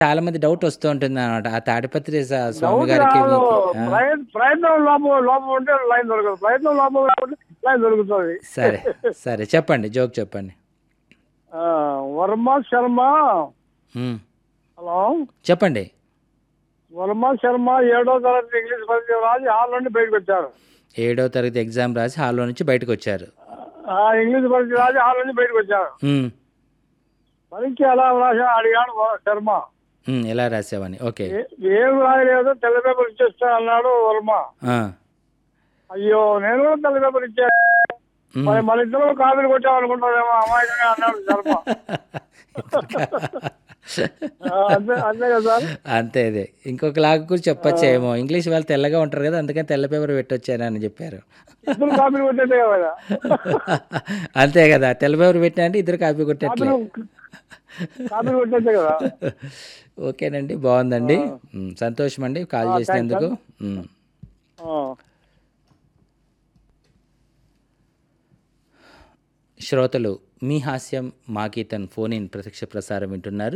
చాలా మంది డౌట్ వస్తూ ఉంటుంది అనమాట ఆ తాడిపత్రి స- స్వామి డౌట్ గారికి రాదు మీకు ఆ, ప్రయత్- ప్రయత్నం లోపం లోపం ఉంటే లైన్ దొరకదు ప్రయత్నం లోపం లేకపోతే లైన్ దొరుకుతుంది సరే సరే చెప్పండి జోక్ చెప్పండి ఆ, వర్మ శర్మ ఉమ్, హలో చెప్పండి వర్మ శర్మ ఏడో తరగతి ఇంగ్లీష్ పరీక్ష రాసి హాల్ నుండి బయటకు వచ్చారు ఏడో తరగతి ఎగ్జామ్ రాసి హాల్లో నుంచి బయటకు వచ్చారు ఆ, ఇంగ్లీష్ పరీక్ష రాసి హాల్ నుండి బయటకు వచ్చారు ఉమ్, పరీక్ష ఎలా రాసా అడిగాడు వ- శర్మ ఉమ్, ఎలా రాసావని ఓకే ఏ- ఏం రాయలేదు తెల్ల పేపర్ ఇచ్చేస్తా అన్నాడు వర్మ ఆ, అయ్యో నేను కూడా తెల్ల పేపర్ ఇచ్చా ఉమ్. మరి మన ఇద్దరు కాపీలు కొట్టామనుకుంటారేమో అమాయకంగా అన్నాడు శర్మ ఆ, అంతే అంతే కదా సార్ అంతే అదే ఇంకొక లాగా కూడా చెప్పొచ్చేమో ఇంగ్లీష్ వాళ్ళు తెల్లగా ఉంటారు కదా అందుకని తెల్ల పేపర్ పెట్టొచ్చాను అని చెప్పారు ఇద్దరు కాపీలు కొట్టేదే కదా అంతే కదా తెల్ల పేపర్ పెట్టినా అంటే ఇద్దరు కాపీ కొట్టట్లే కాపీలు కాపీలు కొట్టేదే కదా ఓకేనండి బాగుందండి ఉమ్, సంతోషం అండి కాల్ చేసినందుకు ఉమ్. ఆ. శ్రోతలు మీ హాస్యం మా గీతన్ ఫోన్ ఇన్ ప్రత్యక్ష ప్రసారం వింటున్నారు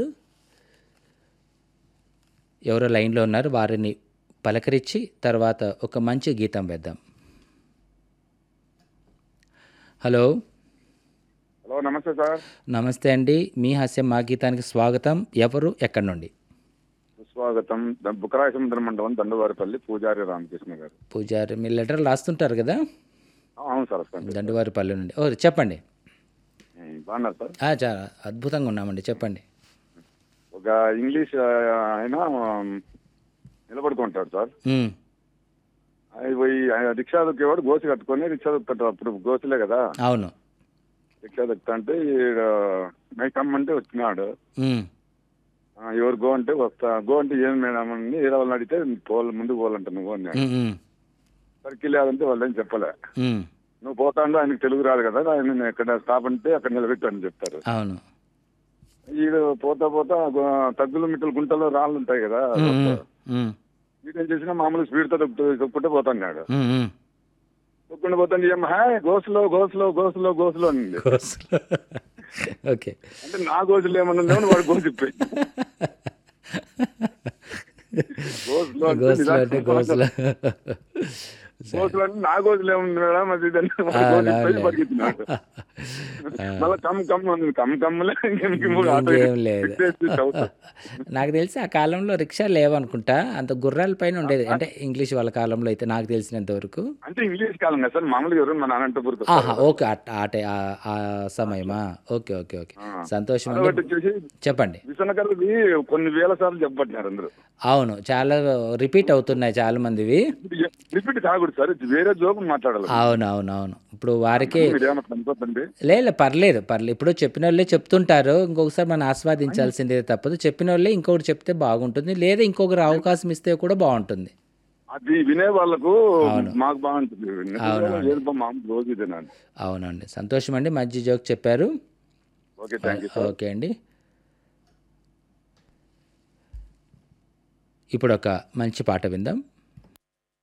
ఎవరో లైన్లో ఉన్నారు వారిని పలకరించి తర్వాత ఒక మంచి గీతం వేద్దాం హలో హలో నమస్తే సార్ నమస్తే అండి మీ హాస్యం మా గీతానికి స్వాగతం ఎవరు ఎక్కడి నుండి సుస్వాగతం ద- బుకరాయ సముద్ర మండలం దండువారిపల్లి పూజారి రామకృష్ణ గారు పూజారి మీరు లెటర్ రాస్తుంటారు కదా ఆ, అవును సార్ వస్తాను దండువారిపల్లి నుండి ఓ చెప్పండి ఉమ్, బాగున్నారు సార్ ఆ, చాలా అద్భుతంగా ఉన్నామండి చెప్పండి ఒక ఇంగ్లీష్ ఆ, ఆయన ఉమ్, నిలబడుకుంటాడు సార్ ఉమ్, ఆయన పోయి ఆయన రిక్షా దొక్కేవాడు గోసి కట్టుకొని రిక్షా దొక్కుతాడు అప్పుడు గోసులే కదా అవును రిక్షా దొక్కుతా అంటే మై కమ్మంటే వచ్చినాడు ఉమ్, ఆ, ఎవరు గో అంటే వస్తా గో అంటే ఏం మేడం అని వేరే వాళ్ళని అడిగితే పోవాలి ముందుకు పోవాలంట నువ్వు అన్నాడు ఉమ్, ఉమ్, సరికి లేదంటే వాళ్ళు ఏం చెప్పలే ఉమ్, నువ్వు పోతాండు ఆయనకు తెలుగు రాదు కదా ఆయన ఎక్కడ స్టాప్ అంటే అక్కడ నిలబెట్టు అని చెప్తారు అవును ఈడు పోతా పోతా గు- తగ్గులు మిట్టలు గుంటలు రాళ్ళు ఉంటాయి కదా ఉమ్, ఉమ్, ఉమ్, వీడేం చేసినా మామూలు స్పీడ్ తో తొక్కు తొక్కుంటే పోతాడు ఉమ్, ఉమ్. తొక్కుంటే పోతాను ఏం హే గోసులో గోసులో గోసులో గోసులో అనింది కోసులు. ఓకే అంటే నా గోసులు ఏమన్నా ఉందేమో వాడు గోసు ఇప్పాయి గోసులో అంటే గోసులు అంటే నిదానం. గోసులు గోసులు అంటే నా గోసులు ఏముంది మేడం అది ఇది అని వాడు ఆ, గోసు ఇప్పాయి అవునులే. పరిగెత్తినాడు మళ్ళీ కమ్ కమ్ ఉంది కమ్ కమ్ములే ఇంకెందుకు మూడు ఆటో ఇంకేం లేదు ఎక్కేసి చదువుతా. నాకు తెలిసి ఆ కాలంలో రిక్షా లేవనుకుంటా అంత గుర్రాల పైన ఉండేది అంటే ఇంగ్లీష్ వాళ్ళ కాలంలో అయితే నాకు తెలిసినంత వరకు అంటే ఇంగ్లీష్ కాలం కదా సార్ మామూలుగా ఎవరు మన అనంతపురం ఆహా ఓకే అట్- ఆటే ఆ- ఆ సమయమా ఓకే ఓకే ఓకే సంతోషం అదొకటి అండి వచ్చేసి చెప్పండి విసనకర్రది కొన్ని వేల సార్లు చెప్పబట్టినారు అందరూ అవును చాలా రిపీట్ అవుతున్నాయి చాలా మందివి రిపీట్ కాకూడదు సార్ ఇది వేరే జోకు మాట్లాడాలి అవును అవును అవును ఇప్పుడు వారికి మీరు ఏమన్నా అనుకోద్దండి లేదు పర్లేదు పర్లేదు ఇప్పుడు చెప్పిన వాళ్ళే చెప్తుంటారు ఇంకొకసారి మనం ఆస్వాదించాల్సిందే తప్పదు చెప్పిన వాళ్ళే ఇంకొకటి చెప్తే బాగుంటుంది లేదా ఇంకొకరు అవకాశం ఇస్తే కూడా బాగుంటుంది అది వినే వాళ్ళకు అవును. మాకు బాగుంటుంది అవును. ఏది బా మామూలు రోజు ఇదేనండి అవునండి సంతోషం అండి మంచి జోక్ చెప్పారు okay thank you sir okay అండి ఇప్పుడు ఒక మంచి పాట విందాం